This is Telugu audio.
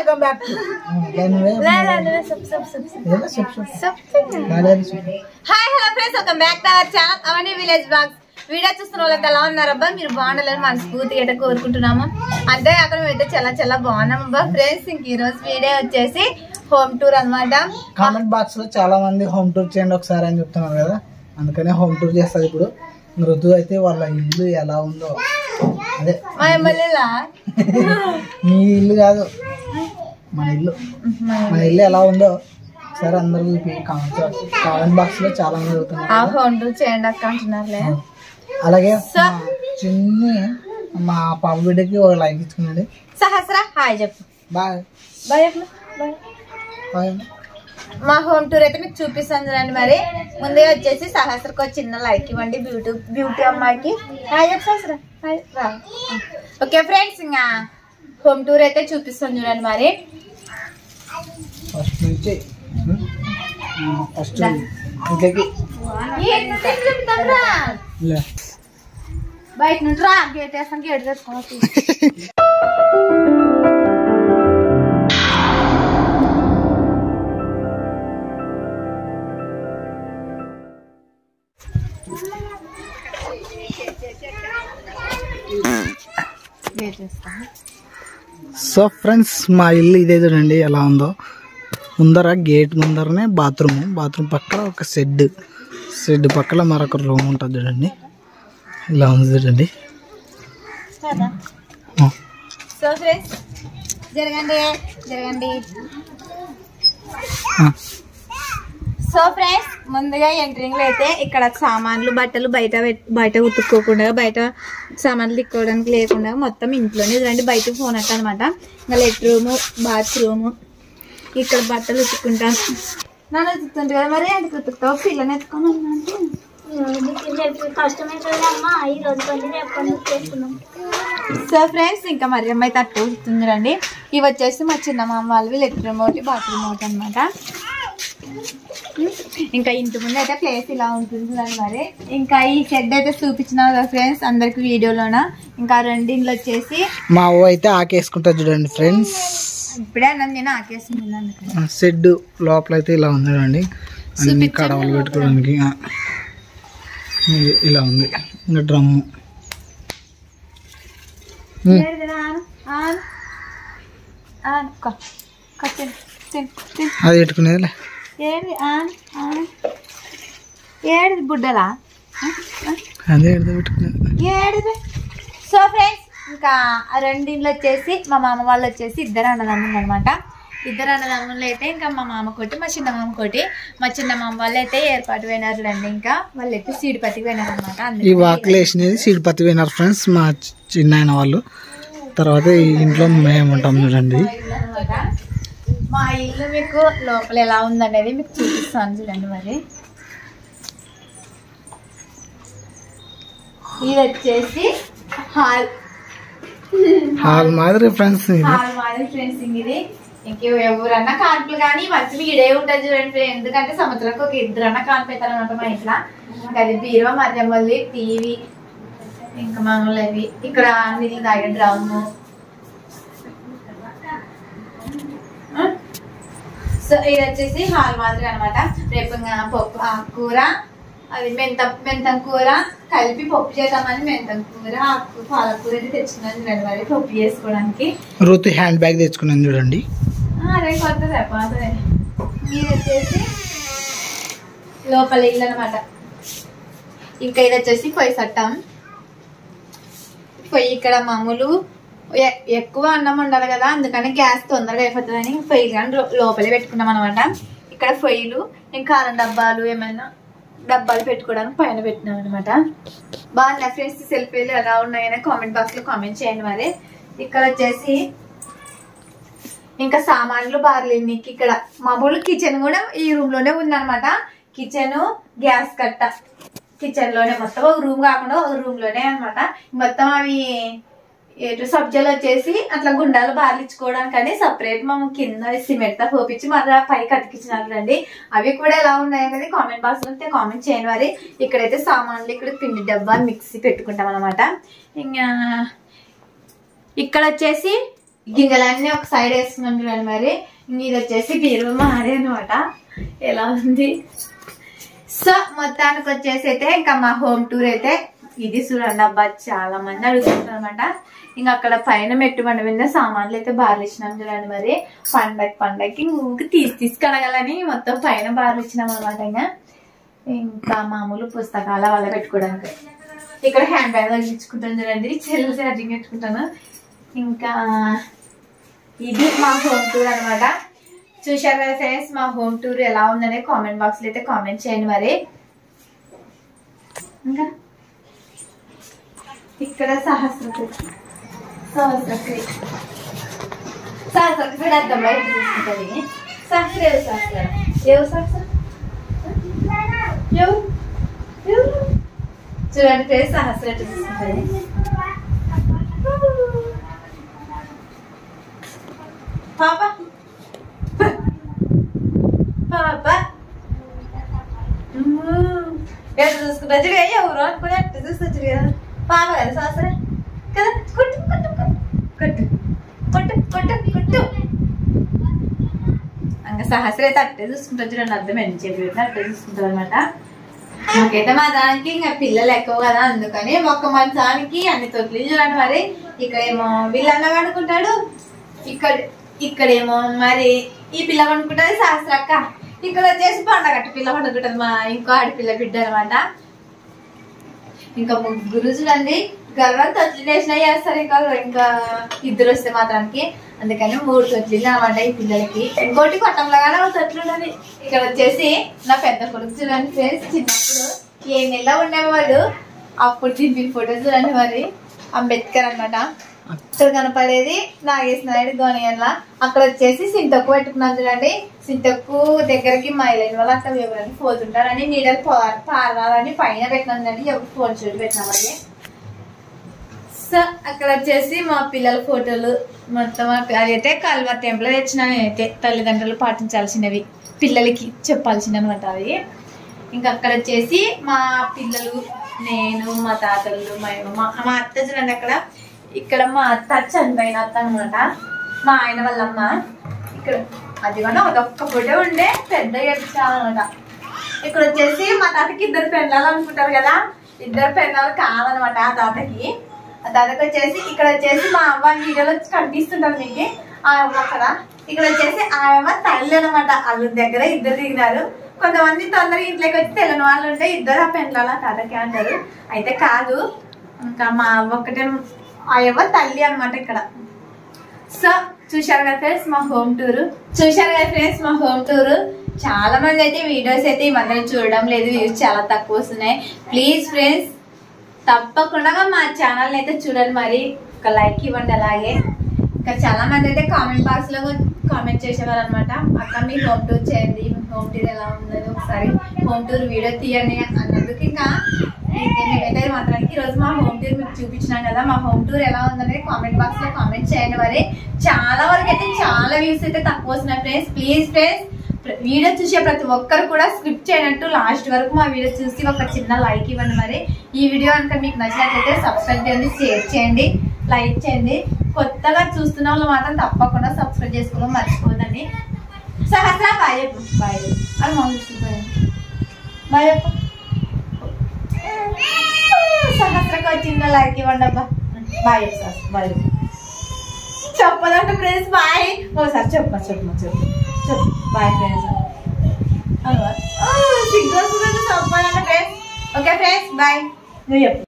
వెల్కమ్ బ్యాక్ నువ్వే లేదా నువ్వే చెప్పు చెప్పు చెప్పు చెప్పు. ఏదో చెప్పు చెప్పు చెప్పు నాలుగు చెప్పు hi hello friends welcome back to our channel అవన్నీ విలేజ్ బ్లాగ్స్ వీడియో చూస్తున్న వాళ్ళకి ఎలా ఉన్నారు అబ్బా మీరు బాగుండాలని మనస్ఫూర్తిగా అయితే కోరుకుంటున్నాము అంతే అక్కడ అయితే చాలా చాలా బాగున్నాం అబ్బా ఫ్రెండ్స్ ఇంక ఈ రోజు వీడియో వచ్చేసి హోమ్ టూర్ అన్నమాట కామెంట్ బాక్స్ లో చాలా మంది హోమ్ టూర్ చేయండి ఒకసారి అని చెప్తున్నారు కదా అందుకనే హోమ్ టూర్ చేస్తారు ఇప్పుడు ఋతు అయితే వాళ్ళ ఇల్లు ఎలా ఉందో అదే మా ఎమ్మెల్యేలా మీ ఇల్లు కాదు మన ఇల్లు మన ఇల్లు ఎలా ఉందో ఒకసారి అందరూ చూపి కామెంట్ కామెంట్ బాక్స్ లో చాలా మంది ఆ అవుతున్నారు హోమ్ టూర్ చేయండి అక్క అంటున్నారులే అలాగే మా చిన్ని మా పాప బిడ్డకి ఒక లైక్ ఇచ్చుకున్నాడు సహస్ర హాయ్ చెప్పు బాయ్ బాయ్ చెప్పు బాయ్ బాయ్ మా హోమ్ టూర్ అయితే మీకు చూపిస్తాను చూడండి మరి ముందే వచ్చేసి సహస్రకు ఒక చిన్న లైక్ ఇవ్వండి బ్యూటీ బ్యూటీ అమ్మాయికి హాయ్ చెప్పు సహస్ర హాయ్ రా ఓకే ఫ్రెండ్స్ ఇంకా హోమ్ టూర్ అయితే చూపిస్తాను చూడండి మరి ఫస్ట్ నుంచి ఫస్ట్ ఇంట్లోకి లే. బయట నుండి రా గేట్ వేస్తాను గేట్ తెచ్చుకోవచ్చు గేట్ వేస్తాను సో ఫ్రెండ్స్ మా ఇల్లు ఇదే చూడండి ఎలా ఉందో ముందర గేట్ ముందరనే బాత్రూమ్ బాత్రూమ్ పక్కన ఒక షెడ్ షెడ్ పక్కన మరొక రూమ్ ఉంటుంది చూడండి ఇలా ఉంది చూడండి కదా ఆ. సో ఫ్రెండ్స్ జరగండి జరగండి ఆ. సో ఫ్రెండ్స్ ముందుగా ఎంట్రింగ్ లో అయితే ఇక్కడ సామాన్లు బట్టలు బయట పెట్- బయట ఉతుక్కోకుండా బయట సామాన్లు తిక్కోవడానికి లేకుండా మొత్తం ఇంట్లోనే ఇదండి బయట ఫోన్ అట్ట అనమాట ఇంకా లెట్ రూమ్ బాత్రూమ్ ఇక్కడ బట్టలు ఉతుక్కుంటాం నన్ను ఉతుకుతుంది కదా మరి ఎందుకు ఉతుకుతావు పిల్లని ఎత్తుకొని కష్టమైతుందమ్మా ఈ రోజు పని రేపు పని చేసుకున్నాం సో ఫ్రెండ్స్ ఇంకా మరి అమ్మాయి తట్టు ఉతుకుతుంది రండి ఇవి వచ్చేసి మా చిన్న మామ వాళ్ళవి లెట్ రూమ్ ఒకటి బాత్రూమ్ ఒకటి అనమాట ఇంకా ఇంటి ముందు అయితే ప్లేస్ ఇలా ఉంటుంది చూడండి మరి ఇంకా ఈ షెడ్ అయితే చూపించిన కదా ఫ్రెండ్స్ అందరికి వీడియోలోన ఇంకా రెండింటిలో వచ్చేసి మా ఓ అయితే ఆకేసుకుంటా చూడండి ఫ్రెండ్స్ ఇప్పుడే అన్నం నేను ఆకేసింది అందుకని షెడ్ లోపల అయితే ఇలా ఉంది చూడండి అన్ని కడవలు పెట్టుకోవడానికి ఆ. ఇది ఇలా ఉంది ఇంకా డ్రమ్ము ఉమ్. ఏడు కదా, ఆను, ఆను. ఆను, కొ. కొ, తిను, తిను, తిను. అది పెట్టుకునేదిలే ఏడు ఆను, ఆను. ఏడు బుడ్డలా ఆ, ఆ. అదే ఏదో పెట్టుకునేది ఏడిది సో ఫ్రెండ్స్ ఇంకా ఆ రెండింటిలో వచ్చేసి మా మామ వాళ్ళు వచ్చేసి ఇద్దరు అన్నదమ్ములు అనమాట ఇద్దరు అన్నదమ్ములు అయితే ఇంకా మా మామ కోటి మా చిన్న మామ కోటి మా చిన్న మామ వాళ్ళు అయితే ఏర్పాటు పోయినారులండి ఇంకా వాళ్ళు అయితే సీడిపత్తికి పోయినారు అనమాట ఈ వాకులు వేసినది సీడ్ పత్తి పోయినారు ఫ్రెండ్స్ మా చి- చిన్న ఆయన వాళ్ళు తర్వాత ఈ ఇంట్లో మేము ఉంటాం చూడండి అనమాట మా ఇల్లు మీకు లోపల ఎలా ఉందనేది మీకు చూపిస్తాను చూడండి మరి ఇది వచ్చేసి హాల్ హాల్ మాదిరి ఫ్రెండ్స్ ఇది హాల్ మాది ఫ్రెండ్స్ ఇది ఇంక ఎవరన్నా కాన్పులు కానీ మంచి ఇడే ఉంటుంది చూడండి friends. ఎందుకంటే సంవత్సరానికి ఒక ఇద్దరన్నా కాన్పెడతారు అనమాట మా ఇంట్లో ఇంకా అది బీరువా మధ్యమల్లి టీవీ ఇంకా మామూలు అవి ఇక్కడ నీళ్ళు తాగే డ్రమ్ము సో ఇది వచ్చేసి హాల్ మాదిరి అనమాట రేపు ఇంకా పప్పు ఆకుకూర అది మెంత మెంతం కూర కలిపి పప్పు చేద్దామని మెంతం కూర ఆకు పాలకూర అయితే తెచ్చుకున్నాను చూడండి మరి పప్పు చేసుకోవడానికి ఋతు హ్యాండ్ బ్యాగ్ తెచ్చుకున్నాను చూడండి ఆ, రేపు వస్తుంది పోతుంది ఇది వచ్చేసి లోపల ఇల్లు అనమాట ఇంకా ఇది వచ్చేసి పొయ్యి సట్టం పొయ్యి ఇక్కడ మామూలు ఎ- ఎక్కువ అన్నం ఉండాలి కదా అందుకని గ్యాస్ తొందరగా అయిపోతుందని పొయ్యి కానీ లో- లోపలే పెట్టుకున్నాం అనమాట ఇక్కడ పొయ్యిలు ఇంకా కారం డబ్బాలు ఏమైనా డబ్బాలు పెట్టుకోవడానికి పైన పెట్టినాం అనమాట బాగున్నాయి ఫ్రెండ్స్ సెల్ఫీలు ఎలా ఉన్నాయని కామెంట్ బాక్స్ లో కామెంట్ చేయండి మరి ఇక్కడ వచ్చేసి ఇంకా సామాన్లు బార్లేనికి ఇక్కడ మామూలు కిచెన్ కూడా ఈ రూమ్ లోనే ఉందన్నమాట కిచెన్ గ్యాస్ కట్ట కిచెన్ లోనే మొత్తం ఒక రూమ్ కాకుండా ఒక రూమ్ లోనే అన్నమాట మొత్తం అవి ఏటు సబ్జాలు వచ్చేసి అట్లా గుండాలు బార్లించుకోవడానికని సపరేట్ మనం కింద సిమెంట్ తో పోపించి మళ్ళీ పైకి అతికించినట్లండి అవి కూడా ఎలా ఉన్నాయి అనేది కామెంట్ బాక్స్ లో కామెంట్ చేయండి మరి ఇక్కడైతే సామాన్లు ఇక్కడ పిండి డబ్బా మిక్సీ పెట్టుకుంటాం అనమాట ఇంకా ఇక్కడ వచ్చేసి గింజలన్నీ ఒక సైడ్ వేసుకున్నాం చూడండి మరి ఇంక ఇది వచ్చేసి బీరువా మారే అనమాట ఎలా ఉంది సో మొత్తానికి వచ్చేసి అయితే ఇంకా మా హోమ్ టూర్ అయితే ఇది చూడండి అబ్బా చాలా మంది అడుగుతుంటారు అనమాట ఇంకా అక్కడ పైన మెట్టు బండ మీద సామాన్లు అయితే బార్లు ఇచ్చినాం చూడండి మరి పండగ పండగకి ఊరికి తీసి తీసుకెళ్ళగలని మొత్తం పైన బార్లు ఇచ్చినాం అనమాట ఇంకా ఇంకా మామూలు పుస్తకాల వల్ల పెట్టుకోవడానికి ఇక్కడ హ్యాండ్ బ్యాగ్ తగ్గించుకుంటాను చూడండి చెల్లు ఛార్జింగ్ పెట్టుకుంటాను ఇంకా ఇది మా హోమ్ టూర్ అన్నమాట చూశారు కదా ఫ్రెండ్స్ మా హోమ్ టూర్ ఎలా ఉందనే కామెంట్ బాక్స్ లో అయితే కామెంట్ చేయండి మరి ఇంకా ఇక్కడ సహస్రకుడి సహస్రకుడి సహస్రకుడి అర్థం బయట తీసుకుంటుంది సహస్ర ఎవరు సహస్ర ఎవరు సహస్ర ఎవరు ఎవరు చూడండి ఫ్రెండ్స్ సహస్ర ఎట్లా తీసుకుంటుంది పాప పాప ఎట్లా చూసుకుంటా చూడు ఎవరు అనుకుని ఎట్లా చూస్తా చూడు కదా పాప కదా సహస్ర కదా కొట్టు కొట్టు కొట్టు కొట్టు కొట్టు కొట్టు కొట్టు ఇంకా సహస్ర అయితే అట్టే చూసుకుంటా చూడండి అర్థం ఎన్ని చెప్పి అట్టే చూసుకుంటారు అనమాట నాకైతే మా దానికి ఇంకా పిల్లలు ఎక్కువ కదా అందుకని ఒక మంచానికి అన్ని తొట్లు చూడండి మరి ఇక్కడేమో వీళ్ళన్న అనుకుంటాడు ఇక్కడ ఇక్కడేమో మరి ఈ పిల్ల అనుకుంటుంది శాస్త్రక్క ఇక్కడ వచ్చేసి పండగట్టు పిల్ల పండుకుంటది మా ఇంకో ఆడపిల్ల బిడ్డ అనమాట ఇంకా ముగ్గురు చూడండి గర్వం తొట్లు వేసినా చేస్తారు ఇంకా ఇంకా ఇద్దరు వస్తే మాత్రానికి అందుకని మూడు తొట్లు అనమాట ఈ పిల్లలకి ఇంకోటి కొట్టంలాగానే ఒక తొట్లు ఉన్నది ఇక్కడ వచ్చేసి నా పెద్ద కొడుకు చూడండి ఫ్రెండ్స్ చిన్నప్పుడు ఏ నెల ఉండేవాడు అప్పుడు దింపిన ఫోటో చూడండి మరి అంబేద్కర్ అన్నమాట ఇక్కడ కనపడేది నాగేశ్ నాయుడు గోనియన్ల అక్కడ వచ్చేసి సింతక్కు పెట్టుకున్నాను చూడండి సింతక్కు దగ్గరికి మైలైన వాళ్ళు అక్కడ ఎవరైనా పోతుంటారని నీడలు పార- పారాలని పైన పెట్టినాను చూడండి ఎవరు ఫోన్ చూడు పెట్టినామని సో అక్కడ వచ్చేసి మా పిల్లల ఫోటోలు మొత్తం అదైతే కల్వ టెంపుల్ తెచ్చిన నేనైతే తల్లిదండ్రులు పాటించాల్సినవి పిల్లలకి చెప్పాల్సిన అనమాట అవి ఇంకా అక్కడ వచ్చేసి మా పిల్లలు నేను మా తాతలు మా మా మా అత్త చూడండి అక్కడ ఇక్కడ మా అత్త చనిపోయిన అత్త అనమాట మా ఆయన వాళ్ళమ్మ ఇక్కడ అది కూడా ఒక్క ఫోటో ఉండే పెద్ద అనమాట ఇక్కడ వచ్చేసి మా తాతకి ఇద్దరు పెళ్ళాలు అనుకుంటారు కదా ఇద్దరు పెళ్ళాలు కావాలన్నమాట ఆ తాతకి ఆ తాతకి వచ్చేసి ఇక్కడ వచ్చేసి మా అవ్వ వీడియోలో కనిపిస్తుంటారు మీకు ఆ అవ్వ అక్కడ ఇక్కడ వచ్చేసి ఆ అవ్వ తల్లి అనమాట వాళ్ళ దగ్గర ఇద్దరు దిగినారు కొంతమంది తొందరగా ఇంట్లోకి వచ్చి తెలియని వాళ్ళు ఉంటే ఇద్దరు ఆ పెళ్ళాల తాతకి అంటారు అయితే కాదు ఇంకా మా అవ్వ ఒకటే ఆ అవ్వ తల్లి అనమాట ఇక్కడ సో చూశారు కదా ఫ్రెండ్స్ మా హోమ్ టూర్ చూశారు కదా ఫ్రెండ్స్ మా హోమ్ టూర్ చాలా మంది అయితే వీడియోస్ అయితే ఈ మధ్యన చూడడం లేదు వ్యూస్ చాలా తక్కువ వస్తున్నాయి ప్లీజ్ ఫ్రెండ్స్ తప్పకుండా మా ఛానల్ అయితే చూడండి మరి ఒక లైక్ ఇవ్వండి అలాగే ఇంకా చాలా మంది అయితే కామెంట్ బాక్స్ లో కామెంట్ చేసేవారు అనమాట అక్క మీ హోమ్ టూర్ చేయండి మీ హోమ్ టూర్ ఎలా ఉందని ఒకసారి హోమ్ టూర్ వీడియో తీయండి అన్నందుకు ఇంకా మేమైతే మాత్రానికి ఈ రోజు మా హోమ్ టూర్ మీకు చూపించినాం కదా మా హోమ్ టూర్ ఎలా ఉందనేది కామెంట్ బాక్స్ లో కామెంట్ చేయండి మరి చాలా వరకు అయితే చాలా వ్యూస్ అయితే తక్కువ వస్తున్నాయి ఫ్రెండ్స్ ప్లీజ్ ఫ్రెండ్స్ వీడియో చూసే ప్రతి ఒక్కరు కూడా స్క్రిప్ట్ చేయనట్టు లాస్ట్ వరకు మా వీడియో చూసి ఒక చిన్న లైక్ ఇవ్వండి మరి ఈ వీడియో కనుక మీకు నచ్చినట్లయితే సబ్స్క్రైబ్ చేయండి షేర్ చేయండి లైక్ చేయండి కొత్తగా చూస్తున్న వాళ్ళు మాత్రం తప్పకుండా సబ్స్క్రైబ్ చేసుకోవడం మర్చిపోదండి సహస్ర బాయ్ చెప్పు బాయ్ అని మమ్మీ బాయ్ చెప్పు సహస్రకు వచ్చిందో లైక్ ఇవ్వండి అబ్బా బాయ్ చెప్పు సహస్ర బాయ్ చెప్పు చెప్పదంట ఫ్రెండ్స్ బాయ్ ఓసారి చెప్పు చెప్పు చెప్పు చెప్పు బాయ్ ఫ్రెండ్స్ సిగ్గు వస్తుందంటే చెప్పాలంట ఫ్రెండ్స్ ఓకే ఫ్రెండ్స్ బాయ్ నువ్వు చెప్పు